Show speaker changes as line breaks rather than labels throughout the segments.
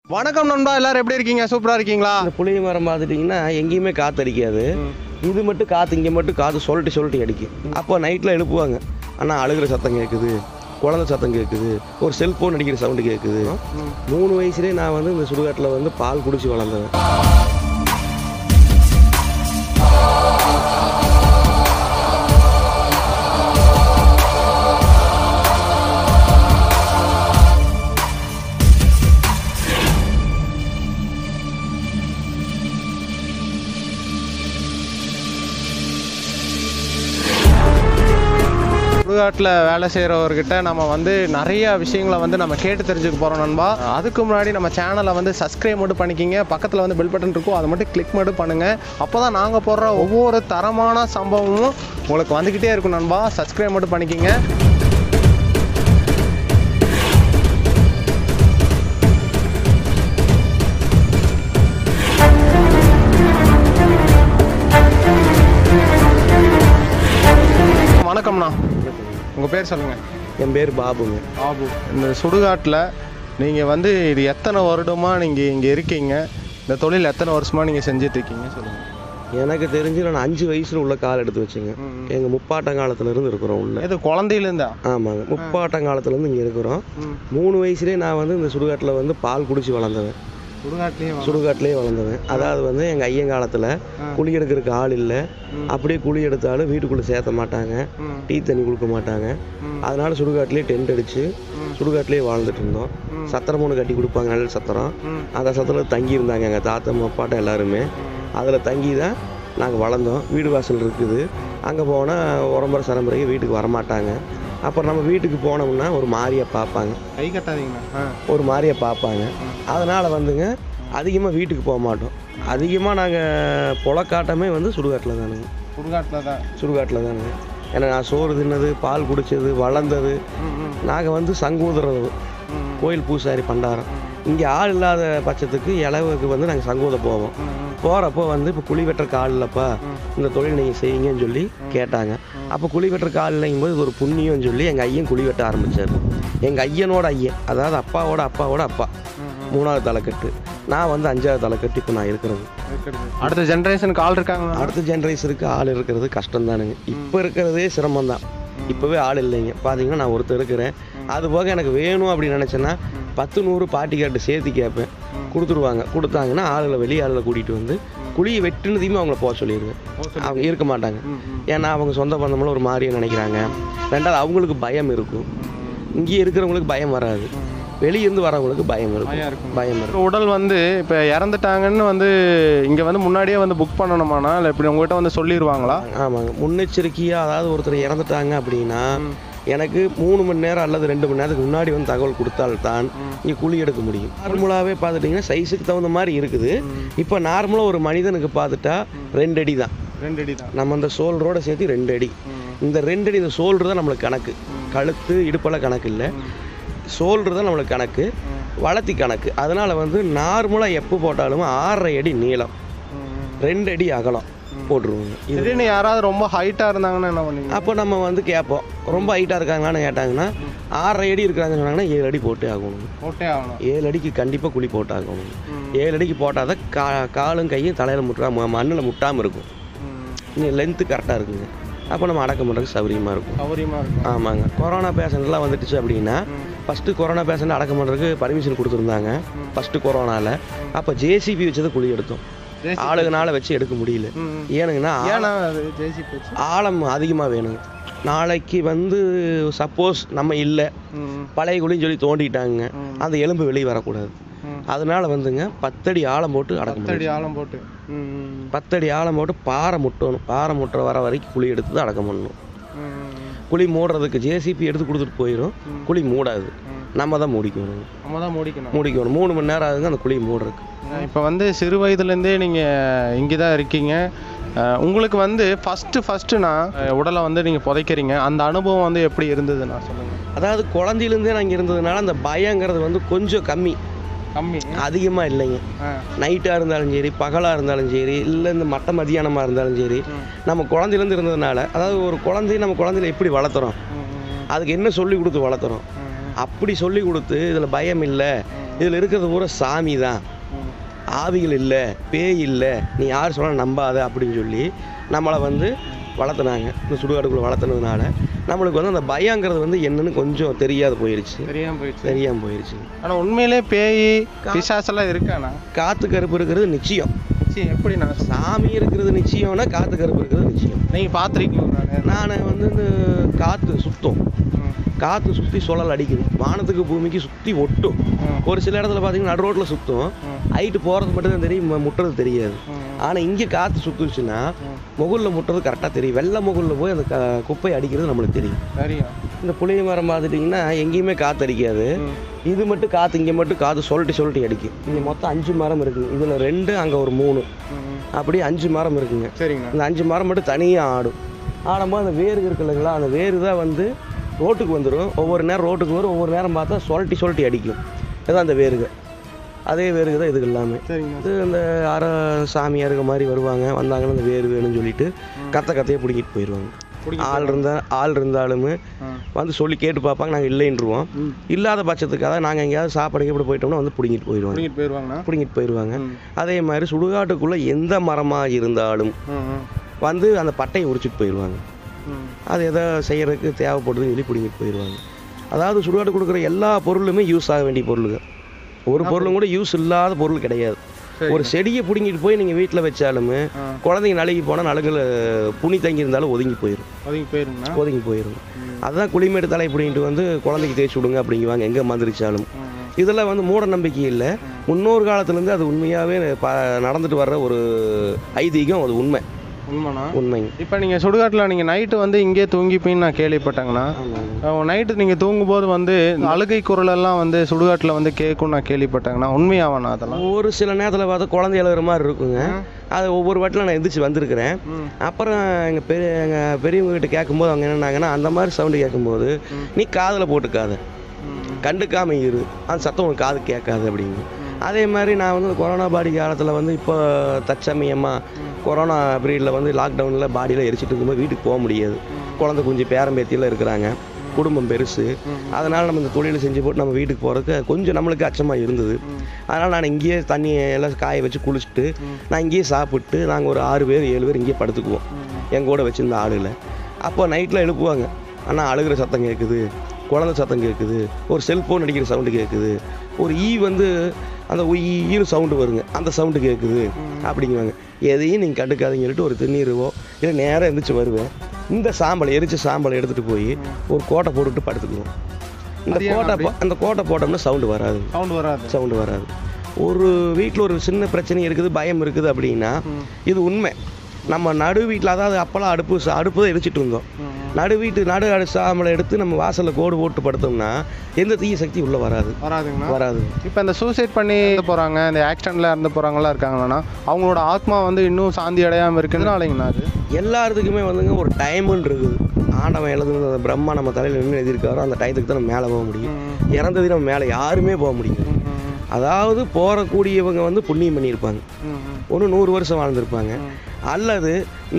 வணக்கம் நண்பா எல்லாரும் எப்படி இருக்கீங்க சூப்பரா இருக்கீங்களா
இந்த புளிய மரம் பார்த்துட்டிங்கன்னா எங்கேயுமே காற்று அடிக்காது இது மட்டும் காற்று இங்கே மட்டும் காற்று சொல்லிட்டு சொல்லிட்டு அடிக்கும் அப்போ நைட்டில் எழுப்புவாங்க அண்ணா அழுகிற சத்தம் கேட்குது குழந்தை சத்தம் கேட்குது ஒரு செல்ஃபோன் அடிக்கிற சவுண்டு கேட்குது மூணு வயசுலேயே நான் வந்து இந்த சுடுகாட்டில் வந்து பால் குடிச்சு வளர்ந்தேன்
சுடுகாட்டில் வேலை செய்கிறவர்கிட்ட நம்ம வந்து நிறைய விஷயங்களை வந்து நம்ம கேட்டு தெரிஞ்சுக்க போகிறோம் நண்பா அதுக்கு முன்னாடி நம்ம சேனலை வந்து சப்ஸ்கிரைப் மட்டும் பண்ணிக்கிங்க பக்கத்தில் வந்து பெல் பட்டன் இருக்கும் அதை மட்டும் கிளிக் மட்டும் பண்ணுங்கள் அப்போ தான் நாங்கள் போடுற ஒவ்வொரு தரமான சம்பவமும் உங்களுக்கு வந்துக்கிட்டே இருக்கும் நண்பா சப்ஸ்கிரைப் மட்டும் பண்ணிக்கிங்க வணக்கம்ண்ணா உங்கள் பேர் சொல்லுங்கள்
என் பேர் பாபுங்க
ஆபு இந்த சுடுகாட்டில் நீங்கள் வந்து இது எத்தனை வருடமாக நீங்கள் இங்கே இருக்கீங்க இந்த தொழில் எத்தனை வருஷமாக நீங்கள் செஞ்சுட்டு இருக்கீங்க சொல்லுங்கள்
எனக்கு தெரிஞ்சு நான் அஞ்சு வயசில் உள்ள கால் எடுத்து வச்சுங்க எங்கள் முப்பாட்டங்காலத்துல இருந்து இருக்கிறோம் உள்ள
இது குழந்தையிலேருந்தா
ஆமாங்க முப்பாட்டங்காலத்துலேருந்து இங்கே இருக்கிறோம் மூணு வயசுலேயே நான் வந்து இந்த சுடுகாட்டில் வந்து பால் குடிச்சு வளர்ந்தவன்
சுடுகாட்லேயே
சுடுகாட்டிலே வளர்ந்தவன் அதாவது வந்து எங்கள் ஐயன் காலத்தில் குழி எடுக்கிறதுக்கு ஆள் இல்லை அப்படியே குழி எடுத்தாலும் வீட்டுக்குள்ளே சேர்த்த மாட்டாங்க டீ தண்ணி கொடுக்க மாட்டாங்க அதனால சுடுகாட்டிலே டென்ட் அடித்து சுடுகாட்டிலே வாழ்ந்துட்டு இருந்தோம் சத்திரம் ஒன்று கட்டி கொடுப்பாங்க நல்ல சத்திரம் அந்த சத்திரத்தில் தங்கி இருந்தாங்க எங்கள் தாத்தா அப்பாட்டம் எல்லாருமே அதில் தங்கி தான் நாங்கள் வளர்ந்தோம் வீடு வாசல் இருக்குது அங்கே போனால் உரம்பரை சரம்பரைக்கு வீட்டுக்கு வரமாட்டாங்க அப்புறம் நம்ம வீட்டுக்கு போனோம்னா ஒரு மாதிரியை பார்ப்பாங்க
கை கட்டாதீங்கண்ணா ஆ
ஒரு மாதிரியை பார்ப்பாங்க அதனால் வந்துங்க அதிகமாக வீட்டுக்கு போக மாட்டோம் அதிகமாக நாங்கள் புலக்காட்டமே வந்து சுடுகாட்டில் தானுங்க
சுடுகாட்டில் தான்
சுடுகாட்டில் தானுங்க ஏன்னா நான் சோறு தின்னது பால் குடித்தது வளர்ந்தது நாங்கள் வந்து சங்கூதுறது கோயில் பூசாரி பண்டாரம் இங்கே ஆள் இல்லாத பட்சத்துக்கு இளவுக்கு வந்து நாங்கள் சங்கூத போவோம் போகிறப்போ வந்து இப்போ குழி வெட்டுறக்கு ஆள் இல்லைப்பா இந்த தொழில் நீங்கள் செய்யுங்கன்னு சொல்லி கேட்டாங்க அப்போ குழி வெட்டுறக்கு ஆள் இல்லைங்கும் போது இது ஒரு புண்ணியம்னு சொல்லி எங்கள் ஐயன் குழி வெட்ட ஆரம்பித்தார் எங்கள் ஐயனோட ஐயன் அதாவது அப்பாவோட அப்பாவோட அப்பா மூணாவது தலைக்கட்டு நான் வந்து அஞ்சாவது தலைக்கட்டு இப்போ நான் இருக்கிறது
அடுத்த ஜென்ரேஷனுக்கு ஆள் இருக்காங்களா
அடுத்த ஜென்ரேஷனுக்கு ஆள் இருக்கிறது கஷ்டம் தானுங்க இப்போ இருக்கிறதே சிரமம் தான் இப்போவே ஆள் இல்லைங்க பார்த்தீங்கன்னா நான் ஒருத்தர் இருக்கிறேன் அது போக எனக்கு வேணும் அப்படின்னு நினச்சேன்னா பத்து நூறு பாட்டி கேட்டு சேர்த்து கேட்பேன் கொடுத்துருவாங்க கொடுத்தாங்கன்னா ஆளுகளை வெளியே ஆளுகளை கூட்டிகிட்டு வந்து குழியை வெட்டுனதையுமே அவங்கள போக சொல்லிடுவேன் அவங்க இருக்க மாட்டாங்க ஏன்னா அவங்க சொந்த பந்தமெல்லாம் ஒரு மாதிரியே நினைக்கிறாங்க ரெண்டாவது அவங்களுக்கு பயம் இருக்கும் இங்கே இருக்கிறவங்களுக்கு பயம் வராது வெளியிருந்து வரவங்களுக்கு பயம் இருக்கும்
இருக்கும்.
பயம் இருக்கும்
உடல் வந்து இப்போ இறந்துட்டாங்கன்னு வந்து இங்கே வந்து முன்னாடியே வந்து புக் பண்ணணுமாண்ணா இல்லை இப்படி உங்ககிட்ட வந்து சொல்லிடுவாங்களா
ஆமாங்க முன்னெச்சரிக்கையாக அதாவது ஒருத்தர் இறந்துட்டாங்க அப்படின்னா எனக்கு மூணு மணி நேரம் அல்லது ரெண்டு மணி நேரத்துக்கு முன்னாடி வந்து தகவல் கொடுத்தால்தான் இங்கே குழி எடுக்க முடியும் நார்மலாகவே பார்த்துட்டிங்கன்னா சைஸுக்கு தகுந்த மாதிரி இருக்குது இப்போ நார்மலாக ஒரு மனிதனுக்கு பார்த்துட்டா ரெண்டு அடி தான்
ரெண்டு அடி தான்
நம்ம அந்த சோல்டரோட சேர்த்து ரெண்டு அடி இந்த ரெண்டு அடி இந்த சோல்டர் தான் நம்மளுக்கு கணக்கு கழுத்து இடுப்பெல்லாம் கணக்கு இல்லை சோல்டர் தான் நம்மளுக்கு கணக்கு வளர்த்தி கணக்கு அதனால் வந்து நார்மலாக எப்போ போட்டாலும் ஆறரை அடி நீளம் ரெண்டு அடி அகலம் போட்டுருவோங்க இது
திடீர்னு யாராவது ரொம்ப ஹைட்டாக இருந்தாங்கன்னா என்ன பண்ணுவீங்க
அப்போ நம்ம வந்து கேட்போம் ரொம்ப ஹைட்டாக இருக்காங்களான்னு கேட்டாங்கன்னா ஆறரை அடி இருக்கிறாங்கன்னு சொன்னாங்கன்னா ஏழு அடி போட்டே ஆகணும்
போட்டே ஆகணும்
ஏழு அடிக்கு கண்டிப்பாக குழி போட்டு ஆகணும் ஏழு அடிக்கு போட்டால் தான் கா காலும் கையும் தலையில் முட்டாம மண்ணில் முட்டாமல் இருக்கும் இன்னும் லென்த்து கரெக்டாக இருக்குங்க அப்போ நம்ம அடக்கம் பண்ணுறதுக்கு சௌகரியமாக இருக்கும்
சௌகரியமாக இருக்கும்
ஆமாங்க கொரோனா பேஷண்ட்லாம் வந்துடுச்சு அப்படின்னா ஃபஸ்ட்டு கொரோனா பேஷண்ட் அடக்கம் பண்ணுறதுக்கு பர்மிஷன் கொடுத்துருந்தாங்க ஃபஸ்ட்டு கொரோனாவில் அப்போ ஜேசிபி வச்சதை குழி எடுத்தோம்
JCB.
ஆளுங்கனால வச்சு எடுக்க முடியல
ம்.
ஏனுங்கன்னா
ஏன்னா அது ஜேசி போச்சு
ஆழம் அதிகமாக வேணுங்க நாளைக்கு வந்து சப்போஸ் நம்ம இல்லை பழைய குழின்னு சொல்லி தோண்டிட்டாங்க அந்த எலும்பு வெளியே வரக்கூடாது
ம்.
அதனால வந்துங்க பத்தடி ஆழம் போட்டு அடக்கம்
பத்தடி ஆழம் போட்டு ம், ம்,
பத்தடி ஆழம் போட்டு பாறை முட்டணும் பாறை முட்டுற வர வரைக்கும் குழி எடுத்து தான் அடக்கம் பண்ணணும்
ம்.
குழி மூடுறதுக்கு ஜேசிபி எடுத்து கொடுத்துட்டு போயிடும் குழி மூடாது நம்ம தான் மூடிக்கணும்
நம்ம தான் மூடிக்கணும்
மூடிக்கணும் மூணு மணி நேரம் ஆகுங்க அந்த குழி மூடுறதுக்கு
இப்போ வந்து சிறு வயதுலேருந்தே நீங்கள் இங்கே தான் இருக்கீங்க அஹ் உங்களுக்கு வந்து ஃபஸ்ட்டு ஃபஸ்ட்டு நான் அஹ் உடலை வந்து நீங்கள் புதைக்கிறீங்க அந்த அனுபவம் வந்து எப்படி இருந்தது நான் சொல்லுங்கள்
அதாவது குழந்தையிலேருந்தே நான் இங்கே இருந்ததுனால அந்த பயங்கிறது வந்து கொஞ்சம் கம்மி
கம்மி
அதிகமாக இல்லைங்க
ஆ
நைட்டாக இருந்தாலும் சரி பகலாக இருந்தாலும் சரி இல்லை இந்த மட்ட மதியானமாக இருந்தாலும் சரி நம்ம குழந்தையிலேருந்து இருந்ததுனால அதாவது ஒரு குழந்தைய நம்ம குழந்தையில எப்படி வளர்த்துறோம் அதுக்கு என்ன சொல்லி கொடுத்து வளர்த்துறோம் அப்படி சொல்லி கொடுத்து இதில் பயம் இல்லை இதில் இருக்கிறது பூரா சாமி தான்
ம்.
ஆவிகள் இல்லை பேய் இல்லை நீ யார் சொன்னாலும் நம்பாத அப்படின்னு சொல்லி நம்மளை வந்து வளர்த்துனாங்க இந்த சுடுகாடுக்குள்ளே வளர்த்துனதுனால நம்மளுக்கு வந்து அந்த பயங்கிறது வந்து என்னன்னு கொஞ்சம் தெரியாத போயிருச்சு
தெரியாம போயிடுச்சு
தெரியாமல் போயிருச்சு
ஆனா உண்மையிலே பேய் பிசாசெல்லாம் இருக்காண்ணா
காற்று கருப்பு இருக்கிறது நிச்சயம்
சரி எப்படிண்ணா
சாமி இருக்கிறது நிச்சயம்னா காற்று கருப்பு இருக்கிறது நிச்சயம்
நீங்க பார்த்துருக்கீங்களா
நான் வந்து இந்த காற்று சுத்தம் காற்று சுற்றி சுழல் அடிக்குது வானத்துக்கு பூமிக்கு சுற்றி ஒட்டும் ஒரு சில இடத்துல பார்த்தீங்கன்னா நடு ரோட்டில் சுற்றும் ஹைட்டு போகிறது மட்டும் தான் தெரியும் ம- முட்டுறது தெரியாது ஆனால் இங்கே காற்று சுற்றுச்சுன்னா முகுலில் முட்டுறது கரெக்டாக தெரியும் வெள்ளை முகுலில் போய் அந்த க குப்பை அடிக்கிறது நம்மளுக்கு தெரியும்
சரியா
இந்த புளிய மரம் பார்த்துட்டிங்கன்னா எங்கேயுமே காற்று அடிக்காது இது மட்டும் காற்று இங்கே மட்டும் காற்று சொல்லிட்டு சொல்லிட்டு அடிக்கும் இங்கே மொத்தம் அஞ்சு மரம் இருக்குங்க இதில் ரெண்டு அங்கே ஒரு மூணு அப்படியே அஞ்சு மரம் இருக்குங்க
சரிங்கண்ணா
இந்த அஞ்சு மரம் மட்டும் தனியாக ஆடும் ஆடும்போது அந்த வேரு இருக்கு இல்லைங்களா அந்த வேரு தான் வந்து ரோட்டுக்கு வந்துடும் ஒவ்வொரு நேரம் ரோட்டுக்கு வரும் ஒவ்வொரு நேரம் பார்த்தா சொல்லிட்டி சொல்லிட்டி அடிக்கும் இதுதான் அந்த வேருக அதே வேருக தான் இதுக்கு எல்லாமே
சரிங்கண்ணா
இது அந்த அரை சாமியாருங்க மாதிரி வருவாங்க வந்தாங்கன்னா அந்த வேறு வேணும்னு சொல்லிட்டு கத்த கத்தையை பிடிக்கிட்டு போயிடுவாங்க
பிடிக்கிட்டு
ஆள் இருந்தா ஆள் இருந்தாலுமே
ஆ.
வந்து சொல்லி கேட்டு பார்ப்பாங்க நாங்கள் இல்லைன்றுவோம்
ம்.
இல்லாத பட்சத்துக்கு அதாவது நாங்கள் எங்கேயாவது சாப்பாடு இப்படி போயிட்டோம்னா வந்து பிடிங்கிட்டு போயிடுவாங்க
பிடிங்கிட்டு போயிடுவாங்கண்ணா
பிடிங்கிட்டு போயிடுவாங்க
ம்.
அதே மாதிரி சுடுகாட்டுக்குள்ளே எந்த மரமாக இருந்தாலும்
ம், ம்,
வந்து அந்த பட்டையை உரிச்சிட்டு போயிடுவாங்க
ம்.
அது எதை செய்யறதுக்கு தேவைப்படுதுன்னு சொல்லி பிடிங்கிட்டு போயிடுவாங்க அதாவது சுடுகாடு கொடுக்குற எல்லா பொருளுமே யூஸ் ஆக வேண்டிய பொருளுங்க ஒரு பொருளும் கூட யூஸ் இல்லாத பொருள் கிடையாது
சரி.
ஒரு செடியை பிடுங்கிட்டு போய் நீங்கள் வீட்டில் வச்சாலுமே
ஆ.
குழந்தைங்க நழுகி போனால் நலுங்கில் புனி தங்கி இருந்தாலும் ஒதுங்கி போயிடும்
ஒதுங்கி போயிருங்கண்ணா
ஒதுங்கி போயிடும் அதுதான் குளிமேடு தலை பிடிங்கிட்டு வந்து குழந்தைக்கு தேய்ச்சி விடுங்க அப்படிங்குவாங்க எங்கே மந்திரிச்சாலும்
ம், ம்.
இதெல்லாம் வந்து மூட நம்பிக்கை இல்லை முன்னோர் காலத்துலேருந்து அது உண்மையாகவே ப நடந்துட்டு வர்ற ஒரு ஐதீகம் அது உண்மை
உண்மைண்ணா
உண்மைங்க
இப்போ நீங்கள் சுடுகாட்டில் நீங்கள் நைட்டு வந்து இங்கே தூங்கிப்பீன்னு நான் கேள்விப்பட்டேங்கண்ணா நைட்டு நீங்கள் தூங்கும்போது வந்து இந்த அழுகை குரல் எல்லாம் வந்து சுடுகாட்டில் வந்து கேட்கும் நான் கேள்விப்பட்டேங்கண்ணா உண்மையாவாண்ணா அதெல்லாம்
ஒரு சில நேரத்தில் பார்த்தா குழந்தை எழுகிற மாதிரி இருக்குங்க அது ஒவ்வொரு வாட்டிலும் நான் எந்திரிச்சு வந்திருக்கிறேன்
ம்.
அப்புறம் எங்கள் பெரிய எங்கள் பெரியவங்க கிட்ட கேட்கும்போது அவங்க என்னன்னாங்கன்னா அந்த மாதிரி சவுண்டு கேட்கும்போது நீ காதில் போட்டுக்காத
ம்.
கண்டுக்காம இரு அந்த சத்தம் உனக்கு காது கேட்காது அப்படிங்க அதே மாதிரி நான் வந்து இந்த கொரோனா பாடி காலத்தில் வந்து இப்போ தற்சமயமாக கொரோனா பீரியடில் வந்து லாக்டவுனில் பாடியில் எரிச்சிட்டு இருக்கும்போது வீட்டுக்கு போக முடியாது குழந்தை குஞ்சு பேரம்பேத்தியில் இருக்கிறாங்க குடும்பம் பெருசு அதனால் நம்ம இந்த தொழிலை செஞ்சு போட்டு நம்ம வீட்டுக்கு போகிறதுக்கு கொஞ்சம் நம்மளுக்கு அச்சமாக இருந்தது அதனால் நான் இங்கேயே தண்ணி எல்லாம் காய வச்சு குளிச்சுட்டு நான் இங்கேயே சாப்பிட்டு நாங்கள் ஒரு ஆறு பேர் ஏழு பேர் இங்கேயே படுத்துக்குவோம் என் கூட வச்சிருந்த ஆளுகளை அப்போ நைட்டில் எழுப்புவாங்க அண்ணா அழுகிற சத்தம் கேட்குது குழந்தை சத்தம் கேட்குது ஒரு செல்ஃபோன் அடிக்கிற சவுண்டு கேட்குது ஒரு ஈ வந்து அந்த ஈனு சவுண்டு வருங்க அந்த சவுண்டு கேட்குது அப்படிங்குவாங்க எதையும் நீங்கள் கண்டுக்காதீங்க சொல்லிட்டு ஒரு திருநீருவோ இல்லை நேராக எந்திரிச்சு வருவேன் இந்த சாம்பலை எரிச்ச சாம்பலை எடுத்துகிட்டு போய் ஒரு கோட்டை போட்டுட்டு படுத்துக்குவோம் இந்த
அது ஏன்
கோட்டை
அப்படி?
போ- அந்த கோட்டை போட்டோம்னா சவுண்டு வராது
சவுண்ட் வராது
சவுண்டு வராது ஒரு வீட்டில் ஒரு சின்ன பிரச்சனை இருக்குது பயம் இருக்குது அப்படின்னா இது உண்மை நம்ம நடு வீட்டில் அதாவது அப்போல்லாம் அடுப்பு ச- அடுப்பு தான் எரிச்சிட்டு இருந்தோம்
ம், ம்.
நடு வீட்டு நடு அடு சாமலை எடுத்து நம்ம வாசலில் கோடு போட்டு படுத்தோம்னா எந்த தீய சக்தி உள்ளே வராது
வராதுங்கண்ணா
வராது
இப்போ இந்த சூசைட் பண்ணி இறந்து போகிறாங்க இந்த ஆக்சிடெண்ட்டில் இறந்து போகிறவங்களாம் இருக்காங்கண்ணா அவங்களோட ஆத்மா வந்து இன்னும் சாந்தி அடையாமல் இருக்குதுனாலங்கண்ணா அது
எல்லாத்துக்குமே வந்துங்க ஒரு டைமுன்னு இருக்குது ஆண்டவன் எழுதுனது அந்த பிரம்மா நம்ம தலையில் நின்று எழுதியிருக்காரோ அந்த டயத்துக்கு தான் நம்ம மேலே போக முடியும்
ம்,
இறந்தது நம்ம மேலே யாருமே போக முடியும்
ம், ம்,
அதாவது போகக்கூடியவங்க வந்து புண்ணியம் பண்ணியிருப்பாங்க
ம், ம்.
ஒன்று நூறு வருஷம் வாழ்ந்திருப்பாங்க அல்லது இந்த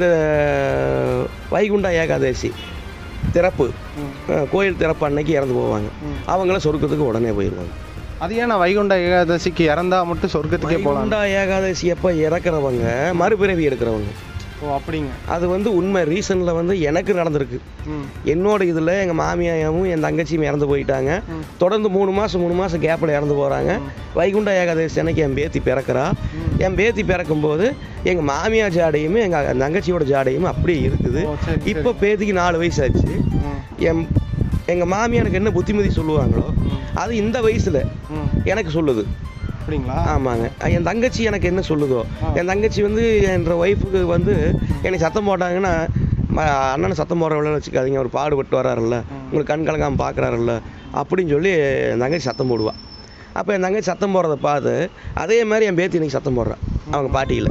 வைகுண்டா ஏகாதசி திறப்பு
ம்.
அஹ், கோயில் திறப்பு அன்னைக்கு இறந்து போவாங்க
ம்.
அவங்கள சொர்க்கத்துக்கு உடனே போயிடுவாங்க
அது ஏன் நான் வைகுண்ட ஏகாதசிக்கு இறந்தா மட்டும் சொர்க்கத்துக்கே போகலாம்
வைகுண்டா ஏகாதசி அப்போ இறக்குறவங்க மறுபிறவி எடுக்கிறவங்க
ஓ அப்படிங்க
அது வந்து உண்மை ரீசனில் வந்து எனக்கு நடந்திருக்கு
ம்
என்னோட இதில் எங்கள் மாமியாவும் என் தங்கச்சியும் இறந்து போயிட்டாங்க
ம்.
தொடர்ந்து மூணு மாதம் மூணு மாதம் கேப்பில் இறந்து போகிறாங்க வைகுண்ட ஏகாதசி அன்னைக்கு என் பேத்தி பிறக்கிறா என் பேத்தி பிறக்கும்போது எங்கள் மாமியார் ஜாடையுமே எங்கள் தங்கச்சியோட ஜாடையும் அப்படியே இருக்குது
ஓ சரி
இப்போ பேத்திக்கு நாலு வயசாச்சு
ம்
என் எங்கள் மாமியாருக்கு என்ன புத்திமதி சொல்லுவாங்களோ அது இந்த வயசில்
ம்
எனக்கு சொல்லுது
அப்படிங்களா
ஆமாங்க என் தங்கச்சி எனக்கு என்ன சொல்லுதோ என் தங்கச்சி வந்து என்ற ஒய்ஃபுக்கு வந்து என்னை சத்தம் போட்டாங்கன்னா ம- அண்ணனை சத்தம் போடுறவள வச்சுக்காதீங்க அவர் பாடுபட்டு வராருல்ல உங்களுக்கு கண் கலங்காமல் பார்க்குறாருல்ல அப்படின்னு சொல்லி என் தங்கச்சி சத்தம் போடுவா அப்போ என் தங்கச்சி சத்தம் போடுறத பார்த்து அதே மாதிரி என் பேத்தி இன்னைக்கு சத்தம் போடுறான் அவங்க பாட்டியில்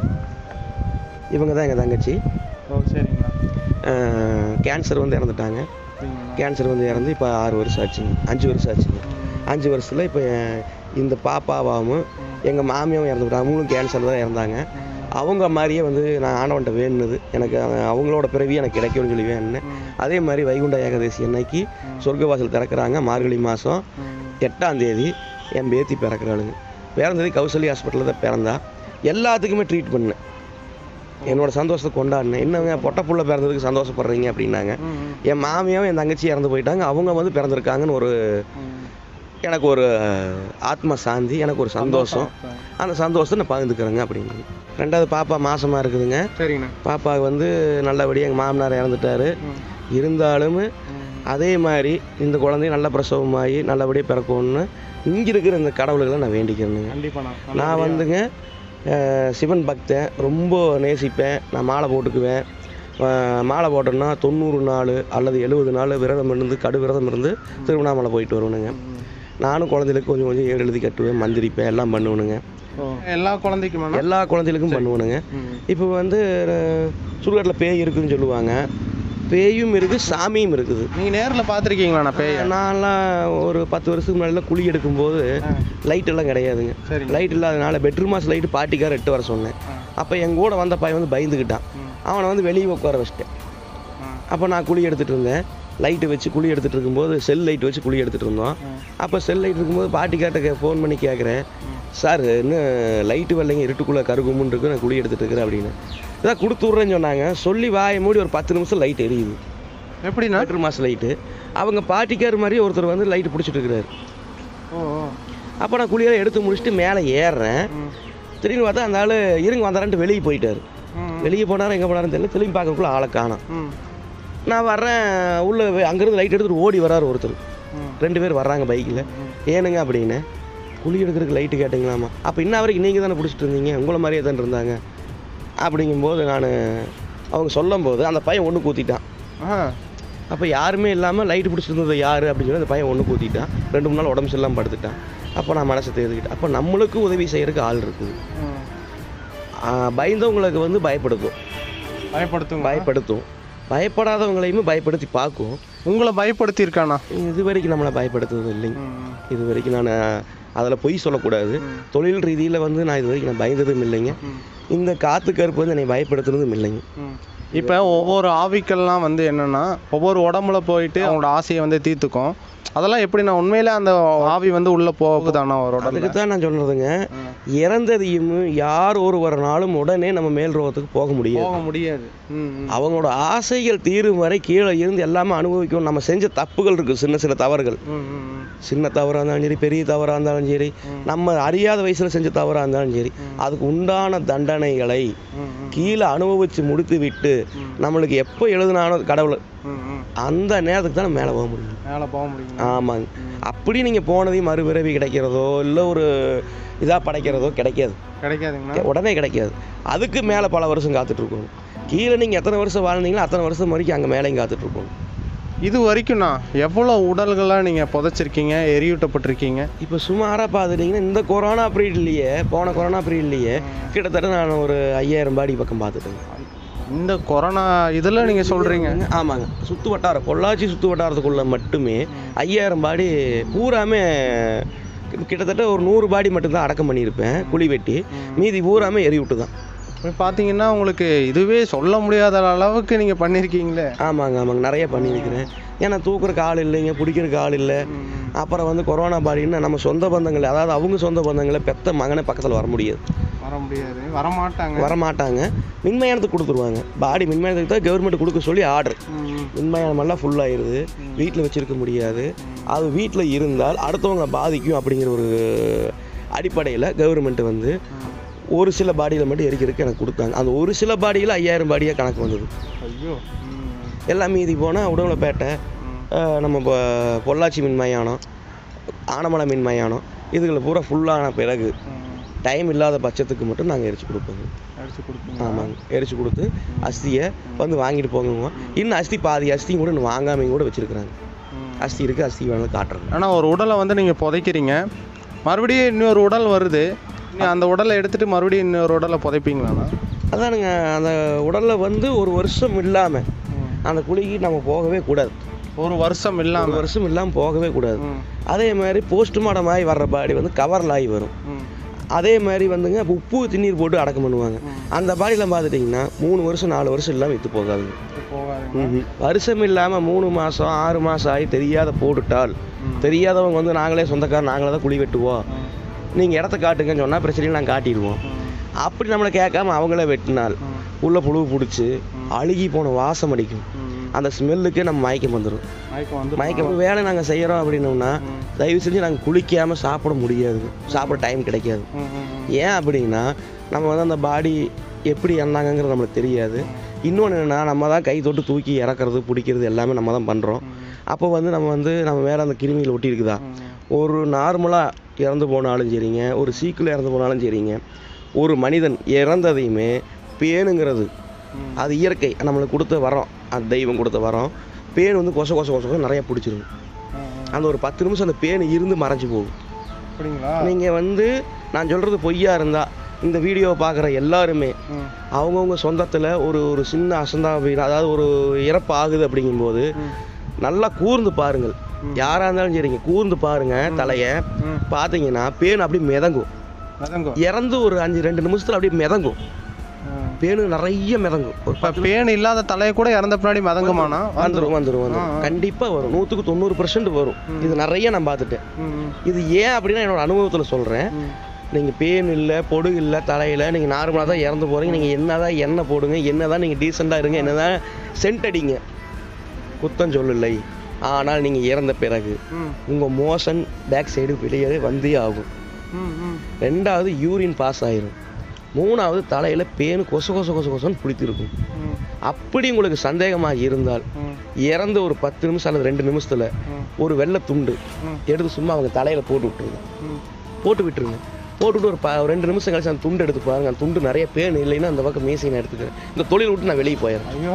இவங்க தான் எங்கள் தங்கச்சி
ஓ சரிங்கண்ணா
கேன்சர் வந்து இறந்துட்டாங்க
அப்படிங்களா
கேன்சர் வந்து இறந்து இப்போ ஆறு வருஷம் ஆச்சுங்க அஞ்சு வருஷம் ஆச்சுங்க அஞ்சு வருஷத்தில் இப்போ இந்த பாப்பாவாவும் எங்கள் மாமியாவும் இறந்து விட்டாங்க அவங்களும் கேன்சர் தான் இறந்தாங்க அவங்க மாதிரியே வந்து நான் ஆண்டவன்ட்ட வேணுனது எனக்கு அவ- அவங்களோட பிறவி எனக்கு கிடைக்கும்னு சொல்லி வேணுனேன் அதே மாதிரி வைகுண்ட ஏகாதசி அன்னைக்கு சொர்க்கவாசல் திறக்கிறாங்க மார்கழி மாதம் எட்டாம் தேதி என் பேத்தி பிறக்கிறாளுங்க பிறந்தது கௌசல்யா ஹாஸ்பிட்டலில் தான் பிறந்தா எல்லாத்துக்குமே ட்ரீட் பண்ணேன் என்னோட சந்தோஷத்தை கொண்டாடினேன் என்னங்க பொட்டை புள்ள பிறந்ததுக்கு சந்தோஷப்படுறீங்க அப்படின்னாங்க என் மாமியாவும் என் தங்கச்சி இறந்து போயிட்டாங்க அவங்க வந்து பிறந்திருக்காங்கன்னு ஒரு எனக்கு ஒரு ஆத்ம சாந்தி எனக்கு ஒரு சந்தோஷம் அந்த சந்தோஷத்தை நான் பகிர்ந்துக்கிறேங்க அப்படின்னு ரெண்டாவது பாப்பா மாசமா இருக்குதுங்க
சரிங்கண்ணா
பாப்பா வந்து நல்லபடியாக எங்கள் மாமனார் இறந்துட்டாரு இருந்தாலும் அதே மாதிரி இந்த குழந்தையும் நல்ல பிரசவமாகி நல்லபடியாக பிறக்கணும்னு இங்கே இருக்கிற இந்த கடவுள்களை நான் வேண்டிக்கிறேனுங்க
கண்டிப்பாண்ணா
நான் வந்துங்க அஹ், சிவன் பக்தன் ரொம்ப நேசிப்பேன் நான் மாலை போட்டுக்குவேன் அஹ், மாலை போட்டோன்னா தொண்ணூறு நாள் அல்லது எழுபது நாள் விரதம் இருந்து கடு விரதம் இருந்து திருவண்ணாமலை போயிட்டு வருவனுங்க நானும் குழந்தைகளுக்கு கொஞ்சம் கொஞ்சம் ஏடு எழுதி கட்டுவேன் மந்திரிப்பேன் எல்லாம் பண்ணுவேனுங்க
எல்லா குழந்தைக்குமாண்ணா
எல்லா குழந்தைகளுக்கும் பண்ணுவேனுங்க இப்போ வந்து அஹ், சுடுகாட்டில் பேய் இருக்குதுன்னு சொல்லுவாங்க பேயும் இருக்குது சாமியும் இருக்குது
நீங்க நேர்ல பாத்திருக்கீங்களாண்ணா பேய
நான்லாம் ஒரு பத்து வருஷத்துக்கு முன்னாடிலாம் குழி எடுக்கும்போது லைட் எல்லாம் கிடையாதுங்க
சரிங்க
லைட் இல்லாதனால பெட்ரூம் மாஸ் லைட்டு பாட்டிக்கார எட்டு வர சொன்னேன் அப்போ என் கூட வந்த பையன் வந்து பயந்துக்கிட்டான் அவனை வந்து வெளியே உட்கார வச்சிட்டேன் அப்போ நான் குழி எடுத்துகிட்டு இருந்தேன் லைட்டு வச்சு குழி எடுத்துகிட்டு இருக்கும்போது செல் லைட் வச்சு குழி எடுத்துகிட்டு இருந்தோம் அப்போ செல் லைட் இருக்கும்போது பாட்டிக்கார்ட்ட ஃபோன் பண்ணி கேட்குறேன் சார் இன்னும் லைட்டு வரலைங்க இருட்டுக்குள்ளே கருகுமுன்னு இருக்கு நான் குழி எடுத்துகிட்டு இருக்கிறேன் அப்படின்னு இதான் கொடுத்து விட்றேன்னு சொன்னாங்க சொல்லி வாயை மூடி ஒரு பத்து நிமிஷம் லைட் எரியுது
எப்படிண்ணா
பெட்ரூம் மாஸ் லைட்டு அவங்க பாட்டிக்கார் மாதிரி ஒருத்தர் வந்து லைட்டு பிடிச்சிட்டு இருக்கிறாரு
ஓ ஓ.
அப்போ நான் குழியெல்லாம் எடுத்து முடிச்சுட்டு மேலே ஏறுறேன்
ம்.
திடீர்னு பார்த்தா அந்த ஆள் இருங்க வந்தாரன்ட்டு வெளியே போயிட்டார்
ம்.
வெளியே போனாரா எங்கே போனாருன்னு தெரியல திரும்பி பார்க்கறதுக்குள்ள ஆளை காணோம்
ம்.
நான் வர்றேன் உள்ளே அங்கேருந்து லைட் எடுத்துட்டு ஓடி வராரு ஒருத்தர்
ம்.
ரெண்டு பேர் வர்றாங்க பைக்கில் ஏனுங்க அப்படின்னு குழி எடுக்கிறதுக்கு லைட்டு கேட்டிங்களாமா அப்போ இன்ன வரைக்கும் நீங்கள் தானே பிடிச்சிட்டு இருந்தீங்க உங்களை மாதிரியே தானே இருந்தாங்க அப்படிங்கும்போது நான் அவங்க சொல்லும்போது அந்த பையன் ஒன்று கூத்திட்டான்
ஆ.
அப்போ யாருமே இல்லாமல் லைட்டு பிடிச்சிருந்தது யார் அப்படின்னு சொல்லி அந்த பையன் ஒன்று கூத்திட்டான் ரெண்டு மூணு நாள் உடம்பு சரியில்லாமல் படுத்துட்டான் அப்போ நான் மனசை தேர்ந்துக்கிட்டேன் அப்போ நம்மளுக்கு உதவி செய்யறதுக்கு ஆள் இருக்குது
ம்.
ஆ, பயந்தவங்களுக்கு வந்து பயப்படுத்தும்
பயப்படுத்துங்க
பயப்படுத்தும் பயப்படாதவங்களையுமே பயப்படுத்தி பார்க்கும்
உங்களை பயப்படுத்தி இருக்காண்ணா
இது வரைக்கும் நம்மளை பயப்படுத்துறது இல்லைங்க
ம்.
இது வரைக்கும் நான் அதில் பொய் சொல்லக்கூடாது
ம்.
தொழில் ரீதியில் வந்து நான் இது வரைக்கும் நான் பயந்ததும் இல்லைங்க
ம்.
இந்த காத்து கருப்பு வந்து என்னை பயப்படுத்துனதும் இல்லைங்க
ம். இப்போ ஒவ்வொரு ஆவிக்கள்லாம் வந்து என்னன்னா ஒவ்வொரு உடம்புல போயிட்டு அவங்களோட ஆசையை வந்து தீர்த்துக்கும் அதெல்லாம் எப்படி நான் உண்மையிலே அந்த ஆவி வந்து உள்ள போகுதாண்ணா ஒரு
அதுக்கு
உடம்புல
தான் நான் சொல்கிறதுங்க இறந்ததையும் யார் ஒருவரனாலும் உடனே நம்ம மேல் ரோகத்துக்கு போக முடியாது
போக முடியாது ம், ம்.
அவங்களோட ஆசைகள் தீரும் வரை கீழே இருந்து எல்லாமே அனுபவிக்கும் நம்ம செஞ்ச தப்புகள் இருக்குது சின்ன சின்ன தவறுகள்
ம், ம், ம்.
சின்ன தவறாக இருந்தாலும் சரி பெரிய தவறாக இருந்தாலும் சரி நம்ம அறியாத வயசில் செஞ்ச தவறாக இருந்தாலும் சரி அதுக்கு உண்டான தண்டனைகளை
ம், ம்.
கீழே அனுபவித்து முடித்து விட்டு நம்மளுக்கு எப்போ எழுதினானோ கடவுள்
ம், ம்.
அந்த நேரத்துக்கு தான் நம்ம மேலே போக முடியும்
மேலே போக முடியும்
ஆமாங்க அப்படி நீங்கள் போனதையும் மறுபிறவி கிடைக்கிறதோ இல்லை ஒரு இதாக படைக்கிறதோ கிடைக்காது
கிடைக்காதுங்கண்ணா
உடனே கிடைக்காது அதுக்கு மேலே பல வருஷம் காத்துட்ருக்கணும் கீழே நீங்கள் எத்தனை வருஷம் வாழ்ந்தீங்களோ அத்தனை வருஷம் வரைக்கும் அங்கே மேலேயும் காத்துட்ருக்கணும்
இது வரைக்கும்ண்ணா எவ்வளோ உடல்களாக நீங்கள் புதைச்சிருக்கீங்க எரியூட்டப்பட்டிருக்கீங்க
இப்போ சுமாராக பார்த்துட்டிங்கன்னா இந்த கொரோனா பீரியட்லேயே போன கொரோனா பீரியட்லேயே கிட்டத்தட்ட நான் ஒரு ஐயாயிரம் பாடி பக்கம் பார்த்துட்டேங்க
இந்த கொரோனா இதில் நீங்கள் சொல்கிறீங்க
ஆமாங்க சுற்று வட்டாரம் பொள்ளாச்சி சுற்று வட்டாரத்துக்குள்ளே மட்டுமே ஐயாயிரம் பாடி பூராமே கிட்டத்தட்ட ஒரு நூறு பாடி மட்டும்தான் அடக்கம் பண்ணியிருப்பேன் குழி வெட்டி மீதி பூராமே எரி விட்டு தான்
இப்போ பார்த்தீங்கன்னா உங்களுக்கு இதுவே சொல்ல முடியாத அளவுக்கு நீங்கள் பண்ணியிருக்கீங்களே
ஆமாங்க ஆமாங்க நிறைய பண்ணியிருக்கிறேன் ஏன்னா தூக்குறக்கு ஆள் இல்லைங்க பிடிக்கிறதுக்கு ஆள் இல்லை அப்புறம் வந்து கொரோனா பாடின்னா நம்ம சொந்த பந்தங்கள் அதாவது அவங்க சொந்த பந்தங்களை பெத்த மகனே பக்கத்தில் வர முடியாது
வர முடியாது வர மாட்டாங்க
வர மாட்டாங்க மின்மயானத்துக்கு கொடுத்துருவாங்க பாடி மின்மயானத்துக்கு தான் கவர்மெண்ட் கொடுக்க சொல்லி ஆர்டர்
ம்,
மின்மயானம் எல்லாம் ஃபுல்லாகிடுது வீட்டில் வச்சிருக்க முடியாது அது வீட்டில் இருந்தால் அடுத்தவங்களை பாதிக்கும் அப்படிங்கிற ஒரு அடிப்படையில் கவர்மெண்ட் வந்து ஒரு சில பாடியில் மட்டும் எரிக்கிறதுக்கு எனக்கு கொடுத்தாங்க அந்த ஒரு சில பாடியில் ஐயாயிரம் பாடியாக கணக்கு வந்தது
ஐயோ ம்,
எல்லாம் மீதி போனால் உடம்புலப்பேட்டை
ம்.
அஹ் நம்ம பொ- பொள்ளாச்சி மின்மயானம் ஆனமலை மின்மயானம் இதுகளை பூரா ஃபுல்லான பிறகு
ம்.
டைம் இல்லாத பட்சத்துக்கு மட்டும் நாங்கள் எரிச்சு கொடுப்போங்க
அடிச்சு கொடுப்பீங்க
ஆமாங்க எரிச்சு கொடுத்து அஸ்தியை வந்து வாங்கிட்டு போங்க இன்னும் அஸ்தி பாதி அஸ்தியும் கூட இன்னும் வாங்காமையும் கூட வச்சுருக்குறாங்க
ம்.
அஸ்தி இருக்குது அஸ்தி வேணாலும் காட்டுறேங்க
ஆனால் ஒரு உடலை வந்து நீங்கள் புதைக்கிறீங்க மறுபடியும் இன்னொரு உடல் வருது நீ அந்த உடலை எடுத்துட்டு மறுபடியும் இன்னொரு உடலை புதைப்பீங்களாண்ணா
அதானுங்க அந்த உடலில் வந்து ஒரு வருஷம் இல்லாமல்
ம்.
அந்த குழிக்கு நம்ம போகவே கூடாது
ஒரு வருஷம்
ஒரு
இல்லாமல்
வருஷம் இல்லாமல் போகவே கூடாது
ம்.
அதே மாதிரி போஸ்ட்மார்ட்டம் ஆகி வர்ற பாடி வந்து கவரில் ஆகி வரும்
ம்.
அதே மாதிரி வந்துங்க இப்ப உப்பு திண்ணீர் போட்டு அடக்கம் பண்ணுவாங்க அந்த பாடியில் பார்த்துட்டிங்கன்னா மூணு வருஷம் நாலு வருஷம் இல்லாமல் விற்று போகாதுங்க
போகாதுங்க
வருஷம் இல்லாமல் மூணு மாதம் ஆறு மாதம் ஆகி தெரியாத போட்டுட்டால் தெரியாதவங்க வந்து நாங்களே சொந்தக்காரர் நாங்களே தான் குழி வெட்டுவோம் நீங்கள் இடத்த காட்டுங்கன்னு சொன்னால் பிரச்சனையும் நாங்கள் காட்டிடுவோம் அப்படி நம்மளை கேட்காம அவங்களே வெட்டினால் உள்ள புழு பிடிச்சி அழுகி போன வாசம் அடிக்கும் அந்த ஸ்மெல்லுக்கே நம்ம மயக்கம் வந்துடும்
மயக்கம் வந்து
மயக்கம் வேலை நாங்கள் செய்கிறோம் அப்படின்னோம்னா தயவு செஞ்சு நாங்கள் குளிக்காமல் சாப்பிட முடியாது சாப்பிட டைம் கிடைக்காது
ம், ம், ம்.
ஏன் அப்படின்னா நம்ம வந்து அந்த பாடி எப்படி இறந்தாங்கங்கிறது நம்மளுக்கு தெரியாது இன்னொன்று என்னென்னா நம்ம தான் கை தொட்டு தூக்கி இறக்குறது பிடிக்கிறது எல்லாமே நம்ம தான் பண்ணுறோம் அப்போ வந்து நம்ம வந்து நம்ம மேலே அந்த கிருமிகள் ஒட்டி இருக்குதா ஒரு நார்மலாக இறந்து போனாலும் சரிங்க ஒரு சீக்கில் இறந்து போனாலும் சரிங்க ஒரு மனிதன் இறந்ததையுமே பேனுங்கிறது அது இயற்கை நம்மளுக்கு கொடுத்த வரோம் அந்த தெய்வம் கொடுத்த வரோம் பேன் வந்து கொச கொச கொச கொச நிறைய பிடிச்சிருங்க
ம், ம்.
அந்த ஒரு பத்து நிமிஷம் அந்த பேன் இருந்து மறைஞ்சு போகும்
அப்படிங்களா
நீங்கள் வந்து நான் சொல்கிறது பொய்யா இருந்தால் இந்த வீடியோவை பார்க்குற எல்லாருமே
ம்,
அவங்கவுங்க சொந்தத்தில் ஒரு ஒரு சின்ன அசந்தா அதாவது ஒரு இறப்பு ஆகுது அப்படிங்கும்போது
ம்,
நல்லா கூர்ந்து பாருங்கள் யாராக இருந்தாலும் சரிங்க கூர்ந்து பாருங்க தலையை
ம்.
பார்த்தீங்கன்னா பேன் அப்படியே மிதங்கும்
மிதங்கும்
இறந்து ஒரு அஞ்சு ரெண்டு நிமிஷத்தில் அப்படியே மிதங்கும்
ம்.
பேனு நிறைய மிதங்கும் ஒரு
இப்ப பேன் இல்லாத தலையை கூட இறந்த பின்னாடி மதங்குமானா
வந்துடும் வந்துடும் வந்துடும் கண்டிப்பாக வரும் நூற்றுக்கு தொண்ணூறு பர்சன்ட் வரும் இது நிறைய நான் பார்த்துட்டேன்
ம், ம்,
இது ஏன் அப்படின்னா என்னோட அனுபவத்தில் சொல்கிறேன்
ம்.
நீங்கள் பேன் இல்லை பொடு இல்லை தலையில் நீங்கள் நார்மலாக தான் இறந்து போகிறீங்க நீங்கள் என்ன தான் எண்ணெய் போடுங்க என்ன தான் நீங்கள் டீசெண்டாக இருங்க என்ன தான் சென்ட் அடிங்க குத்தம் சொல்லலை ஆனால் நீங்கள் இறந்த பிறகு
ம்,
உங்கள் மோஷன் பேக் சைடு வெளியே வந்தே ஆகும்
ம், ம்.
ரெண்டாவது யூரின் பாஸ் ஆயிரும் மூணாவது தலையில் பேனு கொச கொச கொச கொசன்னு பிடித்திருக்கும்
ம்,
அப்படி உங்களுக்கு சந்தேகமாக இருந்தால்
ம்,
இறந்து ஒரு பத்து நிமிஷம் அல்லது ரெண்டு நிமிஷத்தில்
ம்.
ஒரு வெள்ளை துண்டு
ம்.
எடுத்து சும்மா அவங்க தலையில் போட்டு விட்டுருங்க
ம்.
போட்டு விட்டுருங்க போட்டுவிட்டு ஒரு ப ஒரு ரெண்டு நிமிஷம் கழிச்சு அந்த துண்டு எடுத்து பாருங்க அந்த துண்டு நிறைய பேன் இல்லைன்னா அந்த பக்கம் மீசை நான் எடுத்துக்கிறேன் இந்த தொழில் விட்டு நான் வெளியே போயிடுறேன்
ஐயோ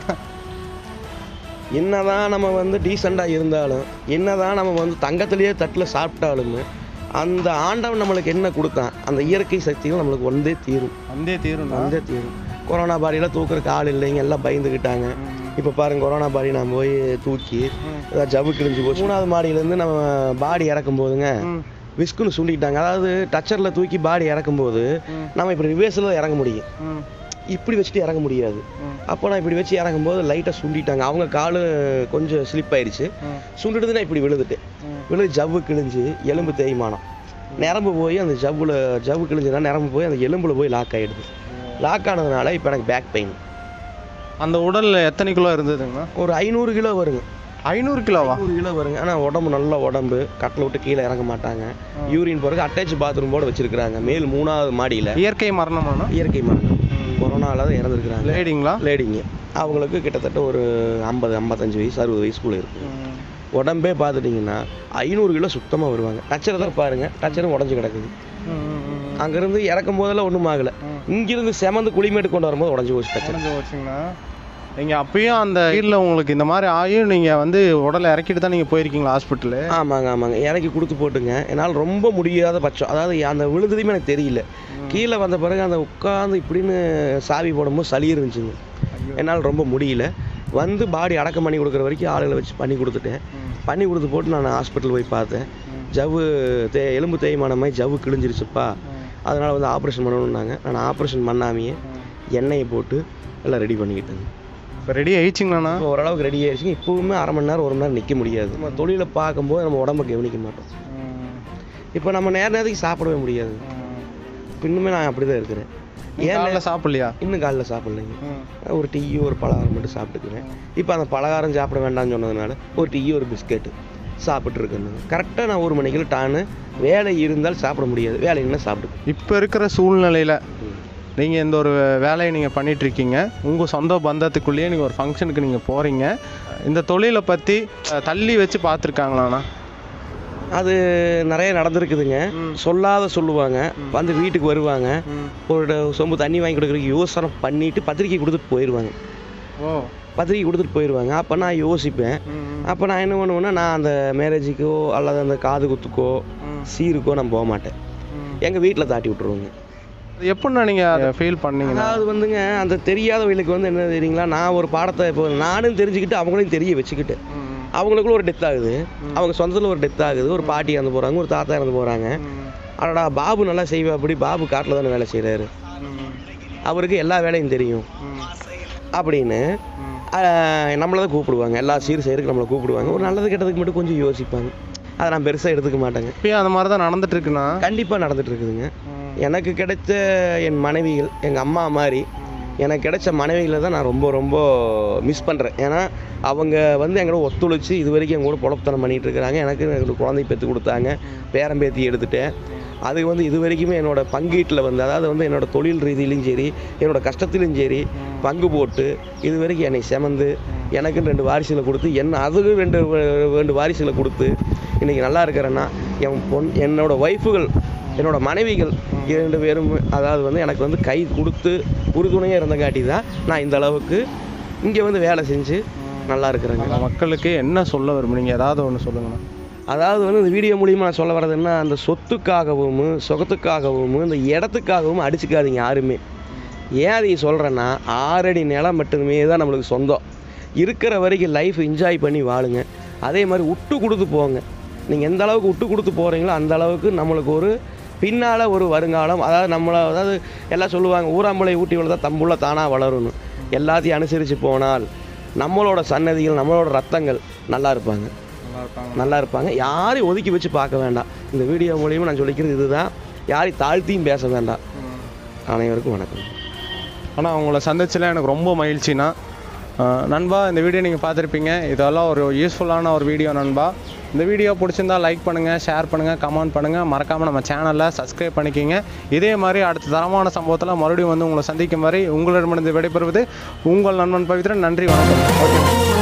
என்னதான் நம்ம வந்து டீசெண்டாக இருந்தாலும் என்னதான் நம்ம வந்து தங்கத்திலேயே தட்டில் சாப்பிட்டாலுமே அந்த ஆண்டவன் நம்மளுக்கு என்ன கொடுத்தான் அந்த இயற்கை சக்திகள் நம்மளுக்கு வந்தே தீரும்
வந்தே தீரும்டா
வந்தே தீரும் கொரோனா பாடியில் தூக்குறதுக்கு ஆள் இல்லைங்க எல்லாம் பயந்துக்கிட்டாங்க இப்போ பாருங்க கொரோனா பாடி நான் போய் தூக்கி ஏதாவது ஜவ்வு கிழிஞ்சு போச்சு மூணாவது மாடியிலேருந்து நம்ம பாடி இறக்கும் போதுங்க
ம்,
விஸ்குன்னு சுண்டிட்டாங்க அதாவது டச்சரில் தூக்கி பாடி இறக்கும்போது
ம்.
நம்ம இப்படி ரிவேர்ஸில் தான் இறங்க முடியும்
ம்,
இப்படி வச்சுட்டு இறங்க முடியாது
ம்.
அப்போ நான் இப்படி வச்சு இறங்கும்போது லைட்டாக சுண்டிட்டாங்க அவங்க காலு கொஞ்சம் ஸ்லிப் ஆயிடுச்சு
ம்.
சுண்டுட்டு நான் இப்படி விழுதுட்டேன்
ம்.
விழுது ஜவ்வு கிழிஞ்சு எலும்பு தேய்மானம் நரம்பு போய் அந்த ஜவ்வில் ஜவ்வு கிழிஞ்சுனா நரம்பு போய் அந்த எலும்புல போய் லாக் ஆகிடுது லாக் ஆனதுனால இப்போ எனக்கு பேக் பெயின்
அந்த உடல்ல எத்தனை கிலோ இருந்ததுங்கண்ணா
ஒரு ஐநூறு கிலோ வருங்க
ஐநூறு கிலோவா
ஐநூறு கிலோ வருங்க ஆனால் உடம்பு நல்ல உடம்பு கட்டில் விட்டு கீழே இறங்க மாட்டாங்க யூரின் போகிறதுக்கு அட்டாச் பாத்ரூம் போட வச்சிருக்கிறாங்க மேல் மூணாவது மாடியில்
இயற்கை மரணமானா
இயற்கை மரணம் கொரோனாவில் தான் இறந்துருக்குறாங்க
லேடிங்களா
லேடிங்க அவங்களுக்கு கிட்டத்தட்ட ஒரு ஐம்பது ஐம்பத்தஞ்சு வயசு அறுபது வயசுக்குள்ள இருக்கும்
ம்.
உடம்பே பார்த்துட்டிங்கன்னா ஐநூறு கிலோ சுத்தமாக வருவாங்க டச்சரை தான் பாருங்க டச்சரும் உடஞ்சி கிடக்குது
ம், ம், ம்.
அங்கேருந்து இறக்கும் போதெல்லாம் ஒன்றும் ஆகலை இங்கிருந்து செமந்து குளிமேட்டு கொண்டு வரும்போது உடஞ்சி போச்சு டச்சர்
உடஞ்சு போச்சுங்கண்ணா நீங்க அப்பயும் அந்த வீட்டில் உங்களுக்கு இந்த மாதிரி ஆயும் நீங்க வந்து உடலை இறக்கிட்டு தான் நீங்க போயிருக்கீங்களா ஹாஸ்பிட்டலு
ஆமாங்க ஆமாங்க இறக்கி கொடுத்து போட்டுங்க என்னால் ரொம்ப முடியாத பட்சம் அதாவது அந்த விழுந்ததையுமே எனக்கு தெரியல கீழே வந்த பிறகு அந்த உட்காந்து இப்படின்னு சாவி போடும்போது சளி இருந்துச்சுங்க என்னால் ரொம்ப முடியல வந்து பாடி அடக்கம் பண்ணி கொடுக்குற வரைக்கும் ஆளுகளை வச்சு பண்ணி கொடுத்துட்டேன் பண்ணி கொடுத்து போட்டு நான் ஹாஸ்பிட்டல் போய் பார்த்தேன் ஜவ்வு தே எலும்பு தேய்மானமாய் ஜவ்வு கிழிஞ்சிருச்சுப்பா அதனால் வந்து ஆப்ரேஷன் பண்ணணுன்னாங்க நான் ஆப்ரேஷன் பண்ணாமையே எண்ணெயை போட்டு எல்லாம் ரெடி பண்ணிக்கிட்டேங்க
இப்போ ரெடி ஆயிடுச்சுங்கண்ணா
இப்போ ஓரளவுக்கு ரெடி ஆயிடுச்சுங்க இப்போவுமே அரை மணி நேரம் ஒரு மணி நேரம் நிற்க முடியாது நம்ம தொழிலை பார்க்கும்போது நம்ம உடம்ப கவனிக்க மாட்டோம் இப்போ நம்ம நேர நேரத்துக்கு சாப்பிடவே முடியாது இப்போ இன்னுமே நான் அப்படி தான் இருக்கிறேன் ஏன்
ஏன் சாப்பிடலையா
இன்னும் காலைல சாப்பிட்லைங்க
ம்.
ஒரு டீயோ ஒரு பலகாரம் மட்டும் சாப்பிட்டுக்குவேன் இப்போ அந்த பலகாரம் சாப்பிட வேண்டாம்னு சொன்னதுனால ஒரு டீ ஒரு பிஸ்கெட்டு சாப்பிட்டு இருக்கேன் கரெக்டாக நான் ஒரு மணிக்குள்ள டான்னு வேலை இருந்தால் சாப்பிட முடியாது வேலை என்ன சாப்பிட்டு
இப்போ இருக்கிற சூழ்நிலையில நீங்கள் இந்த ஒரு வேலையை நீங்கள் பண்ணிட்டு இருக்கீங்க உங்கள் சொந்த பந்தத்துக்குள்ளேயே நீங்கள் ஒரு ஃபங்க்ஷனுக்கு நீங்கள் போகிறீங்க இந்த தொழிலை பற்றி தள்ளி வச்சு பார்த்துருக்காங்களாண்ணா
அது நிறைய நடந்திருக்குதுங்க சொல்லாத சொல்லுவாங்க வந்து வீட்டுக்கு வருவாங்க ஒரு சொம்பு தண்ணி வாங்கி கொடுக்குறதுக்கு யோசனை பண்ணிட்டு பத்திரிக்கை கொடுத்துட்டு போயிடுவாங்க
ஓ
பத்திரிக்கை கொடுத்துட்டு போயிடுவாங்க அப்போ நான் யோசிப்பேன் அப்போ நான் என்ன பண்ணுவேன்னா நான் அந்த மேரேஜுக்கோ அல்லது அந்த காது குத்துக்கோ சீருக்கோ நான் போக மாட்டேன் எங்கள் வீட்டில் தாட்டி விட்ருவாங்க
எப்படிண்ணா நீங்கள் அதை ஃபீல் பண்ணீங்கன்னா
அதாவது வந்துங்க அந்த தெரியாதவங்களுக்கு வந்து என்ன தெரியுங்களா நான் ஒரு பாடத்தை இப்போ நானும் தெரிஞ்சுக்கிட்டு அவங்களையும் தெரிய வச்சுக்கிட்டு அவங்களுக்குள்ள ஒரு டெத் ஆகுது அவங்க சொந்தத்தில் ஒரு டெத் ஆகுது ஒரு பாட்டி இறந்து போகிறாங்க ஒரு தாத்தா இறந்து போகிறாங்க அடடா பாபு நல்லா செய்வா அப்படி பாபு காட்டில் தானே வேலை செய்கிறாரு அவருக்கு எல்லா வேலையும் தெரியும் அப்படின்னு நம்மளை தான் கூப்பிடுவாங்க எல்லா சீர் செய்யறதுக்கு நம்மளை கூப்பிடுவாங்க ஒரு நல்லது கெட்டதுக்கு மட்டும் கொஞ்சம் யோசிப்பாங்க அதை நான் பெருசாக எடுத்துக்க மாட்டேங்க
இப்பயும் அந்த மாதிரி தான் நடந்துட்டு இருக்குண்ணா
கண்டிப்பாக நடந்துட்டு இருக்குதுங்க எனக்கு கிடைச்ச என் மனைவிகள் எங்கள் அம்மா மாதிரி எனக்கு கிடைச்ச மனைவிகளை தான் நான் ரொம்ப ரொம்ப மிஸ் பண்ணுறேன் ஏன்னா அவங்க வந்து எங்களோட ஒத்துழைச்சு இது வரைக்கும் எங்க கூட பொழப்புத்தனம் பண்ணிகிட்டு இருக்கிறாங்க எனக்கு எனக்கு குழந்தை பெற்று கொடுத்தாங்க பேரன் பேத்தி எடுத்துட்டேன் அது வந்து இது வரைக்குமே என்னோட பங்கீட்டில் வந்து அதாவது வந்து என்னோட தொழில் ரீதியிலும் சரி என்னோட கஷ்டத்திலும் சரி பங்கு போட்டு இது வரைக்கும் என்னை செமந்து எனக்குன்னு ரெண்டு வாரிசுகளை கொடுத்து என்ன அதுக்கும் ரெண்டு ரெண்டு வாரிசுகளை கொடுத்து இன்றைக்கி நல்லா இருக்கிறேன்னா என் பொன் என்னோட ஒய்ஃபுகள் என்னோட மனைவிகள் இரண்டு பேரும் அதாவது வந்து எனக்கு வந்து கை கொடுத்து உறுதுணையாக இருந்தங்காட்டி தான் நான் இந்த அளவுக்கு இங்கே வந்து வேலை செஞ்சு நல்லா இருக்கிறேங்க
அந்த மக்களுக்கு என்ன சொல்ல விரும்புறீங்க ஏதாவது ஒன்று சொல்லுங்கண்ணா
அதாவது வந்து இந்த வீடியோ மூலியமாக நான் சொல்ல வர்றது என்ன அந்த சொத்துக்காகவும் சுகத்துக்காகவும் இந்த இடத்துக்காகவும் அடிச்சுக்காதீங்க யாருமே ஏன் அதை சொல்கிறேன்னா ஆறடி நிலம் மட்டுமே தான் நம்மளுக்கு சொந்தம் இருக்கிற வரைக்கும் லைஃப் என்ஜாய் பண்ணி வாழுங்க அதே மாதிரி விட்டு கொடுத்து போங்க நீங்கள் எந்த அளவுக்கு விட்டு கொடுத்து போகிறீங்களோ அந்த அளவுக்கு நம்மளுக்கு ஒரு பின்னால் ஒரு வருங்காலம் அதாவது நம்மளை அதாவது எல்லாம் சொல்லுவாங்க ஊராம்பளை ஊட்டி வளர்த்தா தம்புள்ள தானாக வளரும்னு எல்லாத்தையும் அனுசரித்து போனால் நம்மளோட சன்னதிகள் நம்மளோட ரத்தங்கள் நல்லா இருப்பாங்க
நல்லா இருப்பாங்க
நல்லா இருப்பாங்க யாரையும் ஒதுக்கி வச்சு பார்க்க வேண்டாம் இந்த வீடியோ மூலியமாக நான் சொல்லிக்கிறது இதுதான் யாரையும் தாழ்த்தியும் பேச வேண்டாம் அனைவருக்கும் வணக்கம்
ஆனால் உங்களை சந்திச்சில் எனக்கு ரொம்ப மகிழ்ச்சிண்ணா அஹ் நண்பா இந்த வீடியோ நீங்கள் பார்த்துருப்பீங்க இதெல்லாம் ஒரு யூஸ்ஃபுல்லான ஒரு வீடியோ நண்பா இந்த வீடியோ பிடிச்சிருந்தா லைக் பண்ணுங்கள் ஷேர் பண்ணுங்கள் கமெண்ட் பண்ணுங்கள் மறக்காமல் நம்ம சேனலை சப்ஸ்கிரைப் பண்ணிக்கிங்க இதே மாதிரி அடுத்த தரமான சம்பவத்தில் மறுபடியும் வந்து உங்களை சந்திக்கும் வரை உங்களிடமிருந்து விடைபெறுவது உங்கள் நண்பன் பவித்ரன் நன்றி வணக்கம் ஓகே